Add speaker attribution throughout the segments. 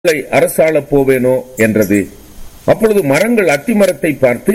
Speaker 1: மரங்களை அரசாளப் போவேனோ என்றது அப்பொழுது மரங்கள் அத்திமரத்தை பார்த்து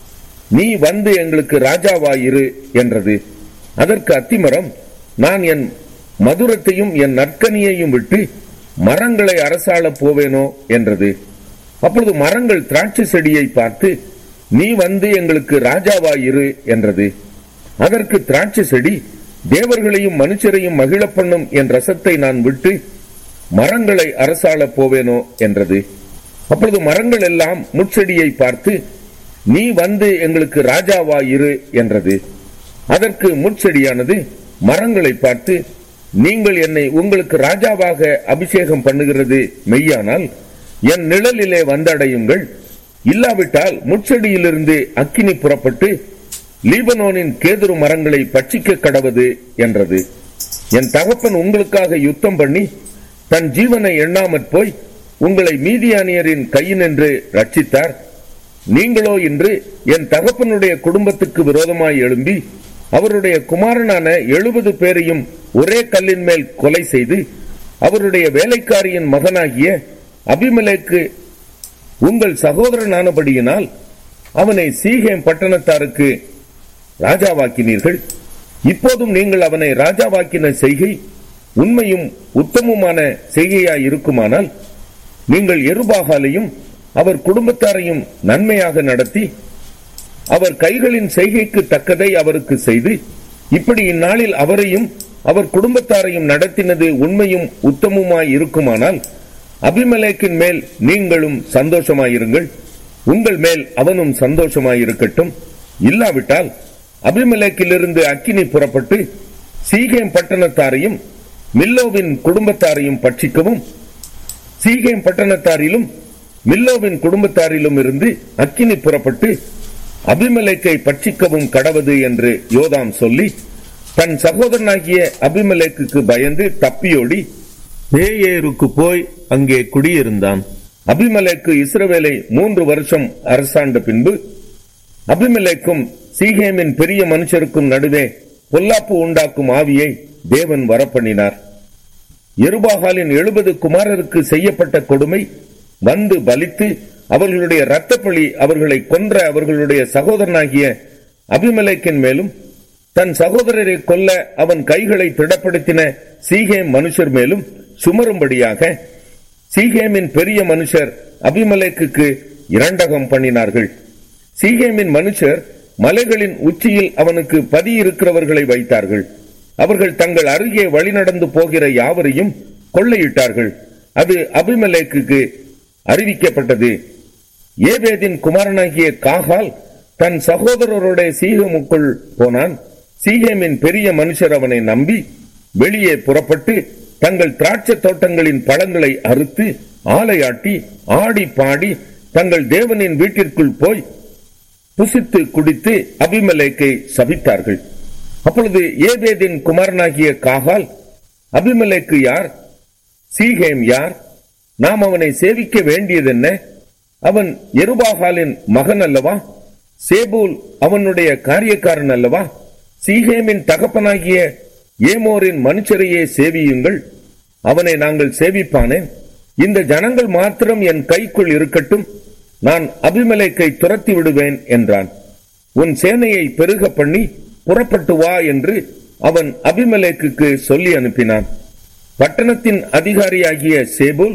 Speaker 1: நீ வந்து எங்களுக்கு ராஜாவாயிரு என்றது அதற்கு அத்திமரம் நான் என் மதுரத்தையும் என் நற்கனியையும் விட்டு மரங்களை அரசாளப் போவேனோ என்றது அப்பொழுது மரங்கள் திராட்சை செடியை பார்த்து நீ வந்து எங்களுக்கு ராஜாவாயிரு என்றது அதற்கு திராட்சை செடி தேவர்களையும் மனுஷரையும் மகிழப் பண்ணும் என் ரசத்தை நான் விட்டு மரங்களை அரசாளப் போவேனோ என்றது அப்பொழுது மரங்கள் எல்லாம் முட்செடியை பார்த்து நீ வந்து எங்களுக்கு ராஜாவாயிரு என்றது அதற்கு முட்செடியானது மரங்களை பார்த்து நீங்கள் என்னை உங்களுக்கு ராஜாவாக அபிஷேகம் பண்ணுகிறது மெய்யானால் என் நிழலிலே வந்தடையுங்கள் இல்லாவிட்டால் முட்செடியிலிருந்து அக்கினி புறப்பட்டு லீபனோனின் கேதுரு மரங்களை பட்சிக்க கடவது என்றது என் தகப்பன் உங்களுக்காக யுத்தம் பண்ணி தன் ஜீவனை எண்ணாமற் போய் உங்களை மீதியானியரின் கையினின்று ரட்சித்தார் நீங்களோ இன்று என் தகப்பனுடைய குடும்பத்துக்கு விரோதமாய் எழும்பி அவருடைய குமாரனான எழுபது பேரையும் ஒரே கல்லின் மேல் கொலை செய்து அவருடைய வேலைக்காரியின் மகனாகிய அபிமலேக்கு உங்கள் சகோதரனானபடியினால் அவனை சீகேம் பட்டணத்தாருக்கு ராஜாவாக்கினீர்கள் இப்போதும் நீங்கள் அவனை ராஜாவாக்கின செய்கை உண்மையும் உத்தமுமான செய்கையாய் இருக்குமானால் நீங்கள் எருபாகாலையும் அவர் குடும்பத்தாரையும் நன்மையாக நடத்தி அவர் கைகளின் செய்கைக்கு தக்கதை அவருக்கு செய்து இப்படி இந்நாளில் அவரையும் அவர் குடும்பத்தாரையும் நடத்தினது உண்மையும் உத்தமுமாய் இருக்குமானால் அபிமலேக்கின் மேல் நீங்களும் சந்தோஷமாயிருங்கள் உங்கள் மேல் அவனும் சந்தோஷமாயிருக்கட்டும் இல்லாவிட்டால் அபிமலேக்கிலிருந்து அக்கினி புறப்பட்டு சீகேம் பட்டணத்தாரையும் மில்லோவின் குடும்பத்தாரையும் பட்சிக்கவும் சீகேம் பட்டணத்தாரிலும் மில்லோவின் குடும்பத்தாரிலும் இருந்து அக்கினி புறப்பட்டு அபிமலேக்கை பட்சிக்கவும் கடவது என்று யோதாம் சொல்லி தன் சகோதரனாகிய அபிமலேக்குக்கு பயந்து தப்பியோடி பேயேருக்கு போய் அங்கே குடியிருந்தான் அபிமலேக்கு இஸ்ரவேலை மூன்று வருஷம் அரசாண்ட பின்பு அபிமலேக்கும் சீகேமின் பெரிய மனுஷருக்கும் நடுவே பொல்லாப்பு உண்டாக்கும் ஆவியை தேவன் வரப்பண்ணினார் எருபாகாலின் எழுபது குமாரருக்கு செய்யப்பட்ட கொடுமை வந்து பலித்து அவர்களுடைய இரத்தப்பழி அவர்களை கொன்ற அவர்களுடைய சகோதரனாகிய அபிமலேக்கின் மேலும் தன் சகோதரரை கொல்ல அவன் கைகளை திடப்படுத்தின சீகேம் மனுஷர் மேலும் சுமரும்படியாக சீகேமின் பெரிய மனுஷர் அபிமலேக்குக்கு இரண்டகம் பண்ணினார்கள் சீகேமின் மனுஷர் மலைகளின் உச்சியில் அவனுக்கு பதி இருக்கிறவர்களை வைத்தார்கள் அவர்கள் தங்கள் அருகே வழிநடந்து போகிற யாவரையும் கொள்ளையிட்டார்கள் அது அபிமலேக்குக்கு அறிவிக்கப்பட்டது ஏபேதின் குமாரனாகிய காகால் தன் சகோதரருடைய சீகமுக்குள் போனான் சீகேமின் பெரிய மனுஷர் அவனை நம்பி வெளியே புறப்பட்டு தங்கள் திராட்சை தோட்டங்களின் பழங்களை அறுத்து ஆலையாட்டி ஆடி பாடி தங்கள் தேவனின் வீட்டிற்குள் போய் புசித்து குடித்து அபிமலேக்கை சபித்தார்கள் அப்பொழுது ஏபேதின் குமாரனாகிய காகால் அபிமலேக்கு யார் சீகேம் யார் நாம் அவனை சேவிக்க வேண்டியதென்ன அவன் எருபாகாலின் மகன் அல்லவா சேபூல் அவனுடைய காரியக்காரன் அல்லவா சீகேமின் தகப்பனாகிய ஏமோரின் மனுஷரையே சேவியுங்கள் அவனை நாங்கள் சேவிப்பானேன் இந்த ஜனங்கள் மாத்திரம் என் கைக்குள் இருக்கட்டும் நான் அபிமலேக்கை துரத்தி விடுவேன் என்றான் உன் சேனையை பெருக பண்ணி புறப்பட்டு வா என்று அவன் அபிமலேக்குக்கு சொல்லி அனுப்பினான் பட்டணத்தின் அதிகாரியாகிய சேபுல்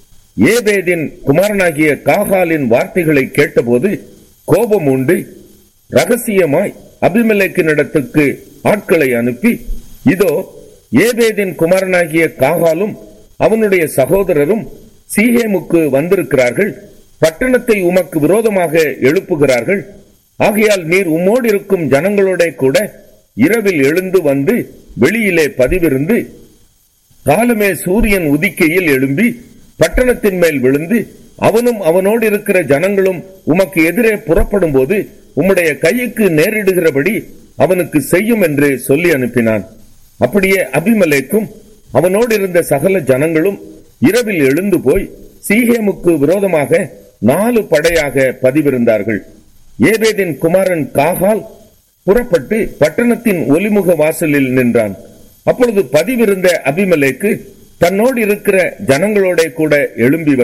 Speaker 1: ஏபேதின் குமாரனாகிய காகாலின் வார்த்தைகளை கேட்டபோது கோபம் உண்டு ரகசியமாய் அபிமலேக்கினிடத்துக்கு ஆட்களை அனுப்பி இதோ ஏபேதின் குமாரனாகிய காகாலும் அவனுடைய சகோதரரும் சீஹேமுக்கு வந்திருக்கிறார்கள் பட்டணத்தை உமக்கு விரோதமாக எழுப்புகிறார்கள் ஆகையால் நீர் உம்மோடு இருக்கும் ஜனங்களோட கூட இரவில் எழுந்து வந்து வெளியிலே பதிவிருந்து காலமே சூரியன் உதிக்கையில் எழும்பி பட்டணத்தின் மேல் விழுந்து அவனும் அவனோடு இருக்கிற ஜனங்களும் உமக்கு எதிரே புறப்படும் போது உம்முடைய கைக்கு நேரிடுகிறபடி அவனுக்கு செய்யும் என்று சொல்லி அனுப்பினான் அப்படியே அபிமலேக்கும் அவனோடு இருந்த சகல ஜனங்களும் இரவில் எழுந்து போய் சீகேமுக்கு விரோதமாக நாலு படையாக பதிவிருந்தார்கள் ஏபேதின் குமாரன் காகால் புறப்பட்டு பட்டணத்தின் ஒலிமுக வாசலில் நின்றான் அப்பொழுது பதிவிருந்த அபிமலேக்கு தன்னோடு இருக்கிற ஜனங்களோட கூட எழும்பி